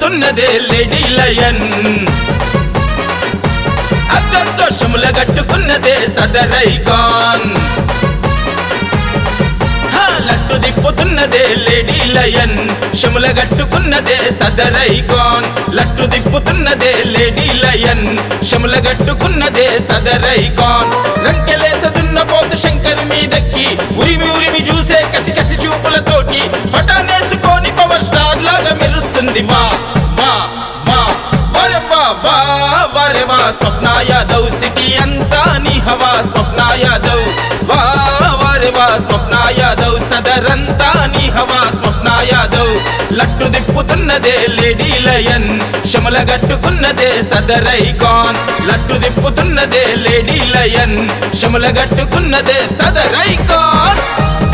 తిప్పుతున్నదే lady lion అద్దోషముల గట్టుకున్నదే సదరైకాన్ హా, లట్టు దిప్పుతున్నదే లేడీ లయన్ షముల గట్టుకున్నదే సదరైకాన్ లట్టు దిప్పుతున్నదే లేడీ లయన్ షముల గట్టుకున్నదే సదరైకాన్ రంకెలేసదున్న పోతు శంకరు మీదక్కి ఉరిమి ఉరిమి చూసే కసి కసి చూపులతోటి పటానేసుకొని పవర్ స్టార్ లాగా మెరుస్తుంది వా వా వా వరే వా వా వరే వా స్వప్న యాదవ్ సిటీ అంతా నీ హవా స్వప్న యాదవ్ వా వరే వా స్వప్న యాదవ్ సదరంతా నీ హవా స్వప్న యాదవ్ లట్టు దిప్పుతున్నదే లేడీ లయన్ శమల గట్టుకున్నదే సదరైకాన్ లట్టు దిప్పుతున్నదే లేడీ లయన్ శమల గట్టుకున్నదే సదరైకాన్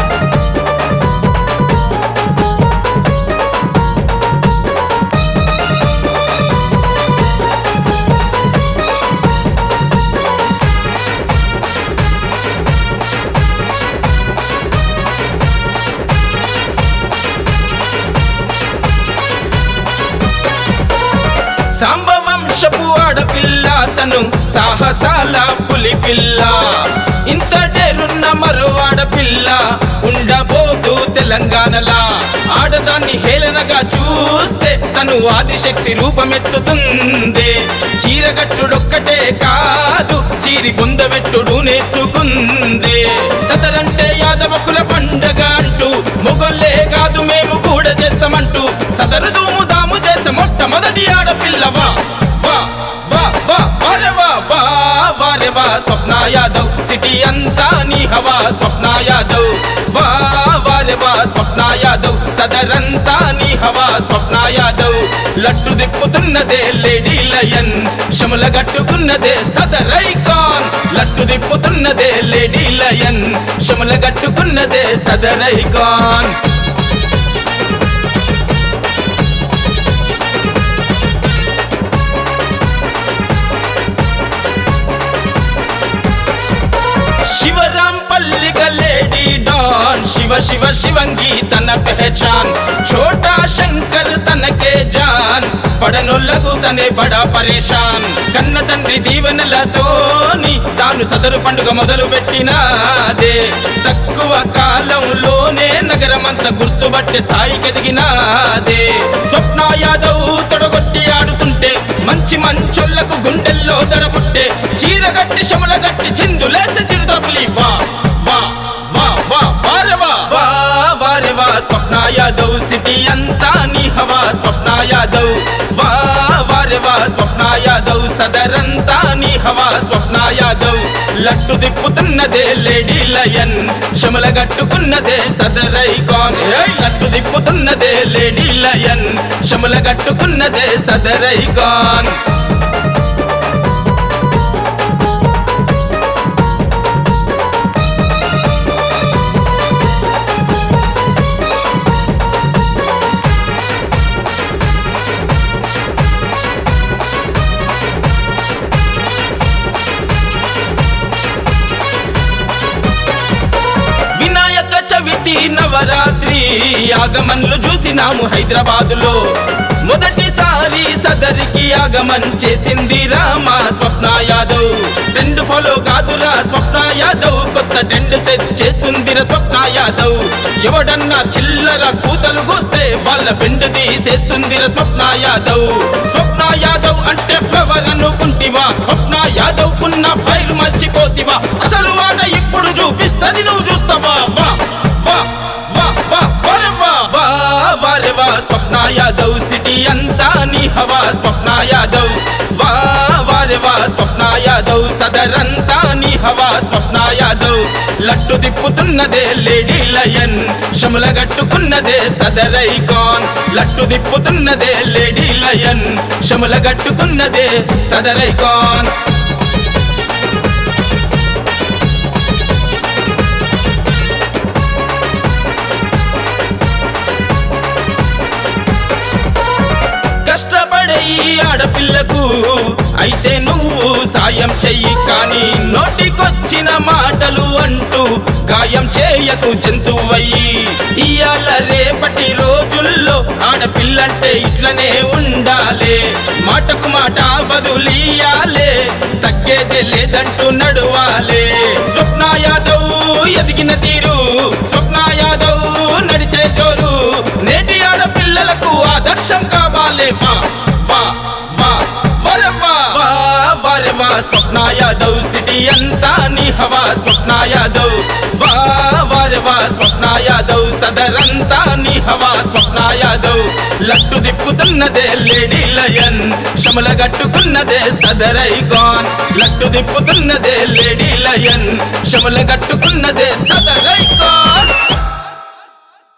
సాంబవంశపు ఆడపిల్ల తను సాహసాల పులి పిల్ల ఇంత డేరున్న మరో ఆడపిల్ల ఉండబోదు తెలంగాణలా ఆడదాన్ని హేళనగా చూస్తే తను ఆదిశక్తి రూపమెత్తుతుంది చీరగట్టుడొక్కటే కాదు చీరి బొందబెట్టుడు నేర్చుకుంది సదరంటే యాదవకుల పండగ అంటూ మొగల్లే కాదు మేము కూడా చేస్తామంటూ సదరు దూము దాము చేసే మొట్టమొదటి ఆడపిల్లవా వా వా వా వారే వా వా వారే వా స్వప్న యాదవ్ సిటీ అంతా నీ హవా స్వప్న యాదవ్ వా వారే వా స్వప్న యాదవ్ సదరంతా నీ హవా స్వప్న యాదవ్ లట్టు దిప్పుతున్నదే లేడీ లయన్ శముల గట్టుకున్నదే సదరైకాన్ లట్టు దిప్పుతున్నదే లేడీ లయన్ శముల గట్టుకున్నదే సదరైకాన్ शिवराम पल्ली का लेडी डॉन शिव शिव शिवंगी तन पहचान छोटा शंकर तन के जान పడనొల్లకు తనే బడా పరేషాన్ కన్న తండ్రి దీవెనలతోని తాను సదరు పండుగ మొదలు పెట్టినాదే తక్కువ కాలంలోనే నగరమంతా గుర్తుపట్టే స్థాయికి ఎదిగినాదే స్వప్న యాదవ్ తొడగొట్టి ఆడుతుంటే మంచి మంచొల్లకు గుండెల్లో దడబుట్టే చీర గట్టి శమల గట్టి చిందులేసే చిరుతపులి వా వా వా వా వారే వా వా వారే వా స్వప్న యాదవ్ సిటీ అంతా నీ హవా స్వప్న యాదవ్ వా వారే వా స్వప్న యాదవ్ సదరంతా నీ హవా స్వప్న యాదవ్ లట్టు దిప్పుతున్నదే లేడీ లయన్ శమల గట్టుకున్నదే సదరైకాన్ ఏయ్ లట్టు దిప్పుతున్నదే లేడీ లయన్ శమల గట్టుకున్నదే సదరైకాన్ వినాయక చవితి నవరాత్రి ఆగమన్లు చూసినాము హైదరాబాదులో మొదటిసారి సదరికి ఆగమన్ చేసింది రామ స్వప్న యాదవ్ ట్రెండ్ ఫాలో కాదురా స్వప్న యాదవ్ కొత్త ట్రెండ్ సెట్ చేస్తుందిరా స్వప్న యాదవ్ ఎవడన్నా చిల్లర కూతలు కూస్తే వాళ్ళ బెండు తీసేస్తుందిరా స్వప్న యాదవ్ స్వప్న యాదవ్ అంటే ఫ్లవర్ అనుకుంటివా స్వప్న యాదవ్ ఉన్న ఫైర్ మర్చిపోతివా అసలు వాట ఇప్పుడు చూపిస్తది నువ్వు చూస్తావా వా వా వా వా వరే వా వా వరే వా స్వప్న యాదవ్ సిటీ అంతా నీ హవా స్వప్న యాదవ్ వా వారే వా స్వప్న యాదవ్ సదరంతా నీ హవా స్వప్న యాదవ్ లట్టు దిప్పుతున్నదే లేడీ లయన్ శముల గట్టుకున్నదే సదరైకాన్ లట్టు దిప్పుతున్నదే లేడీ లయన్ శముల గట్టుకున్నదే సదరైకాన్ కష్టపడే ఈ ఆడపిల్లకు అయితే నువ్వు సాయం చెయ్యి కానీ నోటికొచ్చిన మాటలు అంటూ గాయం చేయకు జంతువయ్యి ఇయాల రేపటి రోజుల్లో ఆడపిల్లంటే ఇట్లనే ఉండాలే మాటకు మాట బదులియాలే తగ్గేదే లేదంటూ నడువాలే స్వప్న యాదవ్ ఎదిగిన తీరు స్వప్న యాదవ్ నడిచే జోరు నేటి ఆడపిల్లలకు ఆదర్శం కావాలే వా వా వా వరే వా వా వరే వా స్వప్న యాదవ్ సిటీ అంతా నీ హవా స్వప్న యాదవ్ వా వరే వా స్వప్న యాదవ్ సదరంతా నీ హవా స్వప్న యాదవ్ లట్టు దిప్పుతున్నదే లేడీ లయన్ శమల గట్టుకున్నదే సదరై గాన్ లట్టు దిప్పుతున్నదే లేడీ లయన్ శమల గట్టుకున్నదే సదరై గాన్